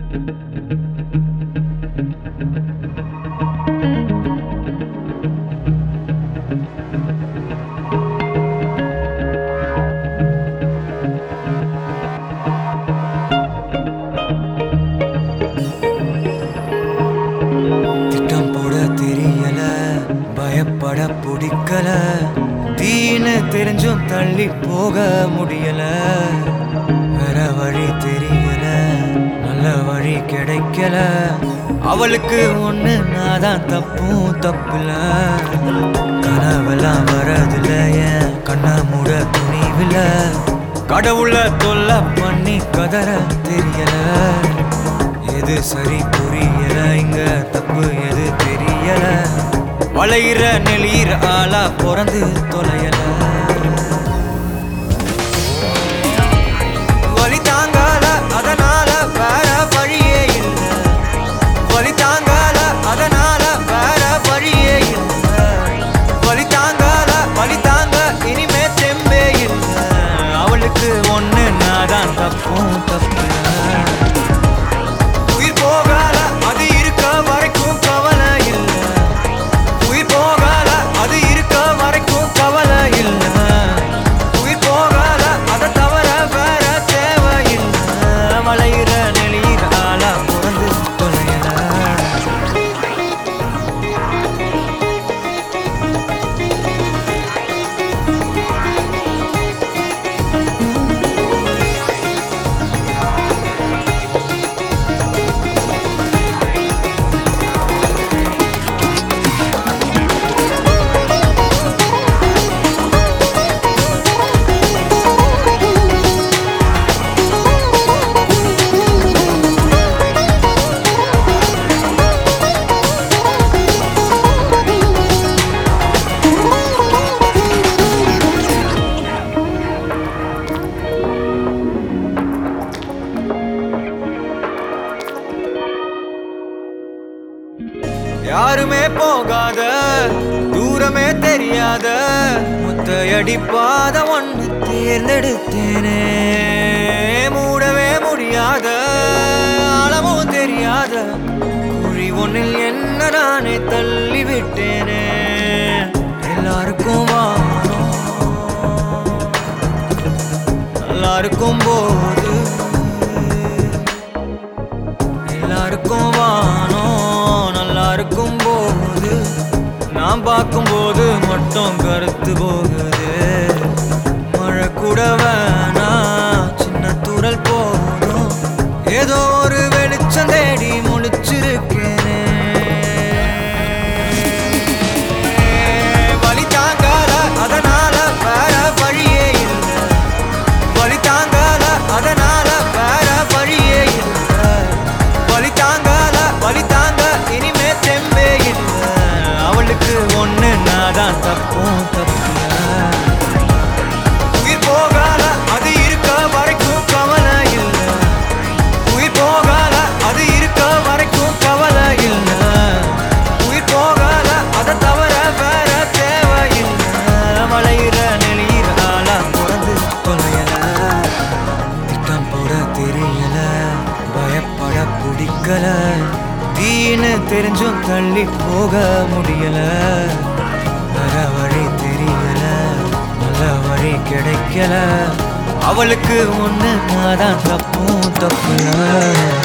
திட்டம் போட தெரியல பயப்பட பிடிக்கல தீன்னு தெரிஞ்சும் தள்ளி போக முடியல வேற வழி தெரியல நல்ல வழி கிடைக்கல அவளுக்கு ஒண்ணு நான் தான் தப்பும் தப்புல கனவெல்லாம் வரதில்ல என் கண்ண மூட துணிவில கடவுள தொல்லை பண்ணி கதற தெரியல எது சரி புரியல இங்க தப்பு எது தெரியல வளையிற நெளியிற ஆளா பிறந்து தொலையல வலி தாங்கால அதனால வேற வழியே இல்ல வலி தாங்கால அதனால வேற வழியே இல்ல வலி தாங்கால வலி தாங்க இனிமே தெம்பே இல்ல அவளுக்கு ஒண்ணு நான் தான் தப்பும் தப்பு உயிர் போகால அது இருக்க வரைக்கும் கவலை இல்ல உயிர் போகால அது இருக்க வரைக்கும் கவலை இல்ல உயிர் போகால அதை தவிர வேற தேவை இல்ல வளையிற நெளியிற ஆளா பிறந்து தொலையல யாருமே போகாத தூரமே தெரியாத முத்தையடி பாத ஒன்று தேர்ந்தெடுத்தேனே மூடவே முடியாத அளவும் தெரியாத குழி ஒன்றில் என்ன நானே தள்ளி விட்டேனே எல்லாருக்கும் வானம் நல்லா இருக்கும் போது எல்லாருக்கும் வானம் நல்லா இருக்கும் போது நான் பார்க்கும்போது மட்டும் கருத்து போகுது மழை கூட வேணாம் சின்ன தூரல் போதும் ஏதோ ஒரு வெளிச்சம் தேடி முழிச்சிருக்கேனே வலி தாங்கால அதனால வேற வழியே இல்லை வலி தாங்கால அதனால வேற வழியே இல்ல வலி தாங்கால வலி தாங்க இனிமே தெம்பே இல்ல அவளுக்கு ஒண்ணு நான் தான் தப்பும் தப்புல உயிர் போகால அது இருக்க வரைக்கும் கவலை இல்ல உயிர் போகால அது இருக்க வரைக்கும் கவலை இல்ல உயிர் போகால அதை தவிர வேற தேவை இல்ல வளையிற நெளியிற ஆளா பிறந்து தொலையல திட்டம் போட தெரியல பயப்பட பிடிக்கல தீன்னு தெரிஞ்சும் தள்ளி போக முடியல வர வழி தெரியல நல்ல வழி கிடைக்கல அவளுக்கு ஒண்ணு நான் தான் தப்பும் தப்புல